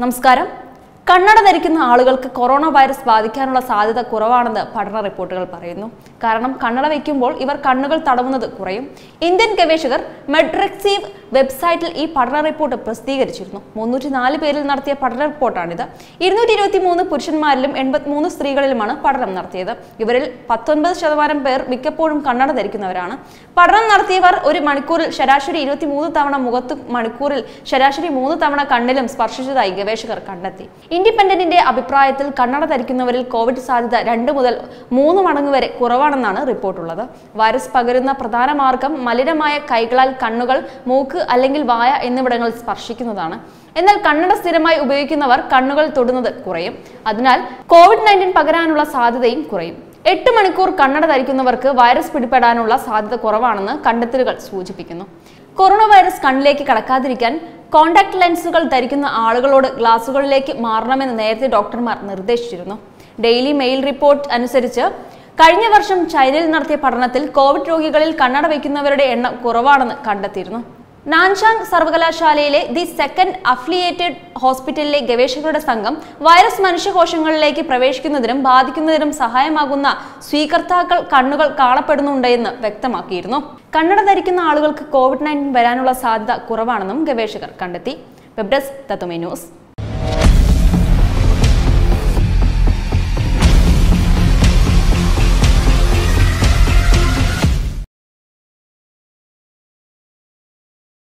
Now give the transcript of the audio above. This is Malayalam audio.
നമസ്കാരം കണ്ണട ധരിക്കുന്ന ആളുകൾക്ക് കൊറോണ വൈറസ് ബാധിക്കാനുള്ള സാധ്യത കുറവാണെന്ന് പഠന റിപ്പോർട്ടുകൾ പറയുന്നു കാരണം കണ്ണട വയ്ക്കുമ്പോൾ ഇവർ കണ്ണുകൾ തടവുന്നത് കുറയും ഇന്ത്യൻ ഗവേഷകർ മെഡ്രക്സീവ് വെബ്സൈറ്റിൽ ഈ പഠന റിപ്പോർട്ട് പ്രസിദ്ധീകരിച്ചിരുന്നു മുന്നൂറ്റി നാല് പേരിൽ നടത്തിയ പഠന റിപ്പോർട്ടാണിത് ഇരുന്നൂറ്റി ഇരുപത്തി മൂന്ന് പുരുഷന്മാരിലും എൺപത്തിമൂന്ന് സ്ത്രീകളിലുമാണ് പഠനം നടത്തിയത് ഇവരിൽ പത്തൊൻപത് ശതമാനം പേർ മിക്കപ്പോഴും കണ്ണട ധരിക്കുന്നവരാണ് പഠനം നടത്തിയവർ ഒരു മണിക്കൂറിൽ ശരാശരി ഇരുപത്തിമൂന്ന് തവണ മുഖത്തും മണിക്കൂറിൽ ശരാശരി മൂന്ന് തവണ കണ്ണിലും സ്പർശിച്ചതായി ഗവേഷകർ കണ്ടെത്തി ഇൻഡിപെൻഡന്റിന്റെ അഭിപ്രായത്തിൽ കണ്ണട ധരിക്കുന്നവരിൽ കോവിഡ് സാധ്യത രണ്ട് മുതൽ മൂന്ന് മടങ്ങ് വരെ കുറവാണെന്നാണ് റിപ്പോർട്ടുള്ളത് വൈറസ് പകരുന്ന പ്രധാന മാർഗം മലിനമായ കൈകളാൽ കണ്ണുകൾ മൂക്ക് അല്ലെങ്കിൽ വായ എന്നിവിടങ്ങളിൽ സ്പർശിക്കുന്നതാണ് എന്നാൽ കണ്ണട സ്ഥിരമായി ഉപയോഗിക്കുന്നവർ കണ്ണുകൾ തൊടുന്നത് കുറയും അതിനാൽ കോവിഡ് നയൻറ്റീൻ പകരാനുള്ള സാധ്യതയും കുറയും എട്ട് മണിക്കൂർ കണ്ണട ധരിക്കുന്നവർക്ക് വൈറസ് പിടിപെടാനുള്ള സാധ്യത കുറവാണെന്ന് കണ്ടെത്തലുകൾ സൂചിപ്പിക്കുന്നു കൊറോണ വൈറസ് കണ്ണിലേക്ക് കടക്കാതിരിക്കാൻ കോണ്ടാക്ട് ലെൻസുകൾ ധരിക്കുന്ന ആളുകളോട് ഗ്ലാസുകളിലേക്ക് മാറണമെന്ന് നേരത്തെ ഡോക്ടർമാർ നിർദ്ദേശിച്ചിരുന്നു ഡെയിലി മെയിൽ റിപ്പോർട്ട് അനുസരിച്ച് കഴിഞ്ഞ വർഷം ചൈനയിൽ നടത്തിയ പഠനത്തിൽ കോവിഡ് രോഗികളിൽ കണ്ണട വയ്ക്കുന്നവരുടെ എണ്ണം കുറവാണെന്ന് കണ്ടെത്തിയിരുന്നു നാൻഷാങ് സർവകലാശാലയിലെ ദി സെക്കൻഡ് അഫിലിയേറ്റഡ് ഹോസ്പിറ്റലിലെ ഗവേഷകരുടെ സംഘം വൈറസ് മനുഷ്യകോശങ്ങളിലേക്ക് പ്രവേശിക്കുന്നതിനും ബാധിക്കുന്നതിനും സഹായമാകുന്ന സ്വീകർത്താക്കൾ കണ്ണുകൾ കാണപ്പെടുന്നുണ്ടെന്ന് വ്യക്തമാക്കിയിരുന്നു കണ്ണട ധരിക്കുന്ന ആളുകൾക്ക് കോവിഡ് നയൻറ്റീൻ വരാനുള്ള സാധ്യത കുറവാണെന്നും ഗവേഷകർ കണ്ടെത്തി വെബ് ഡെസ്ക് തത്വമേ ന്യൂസ്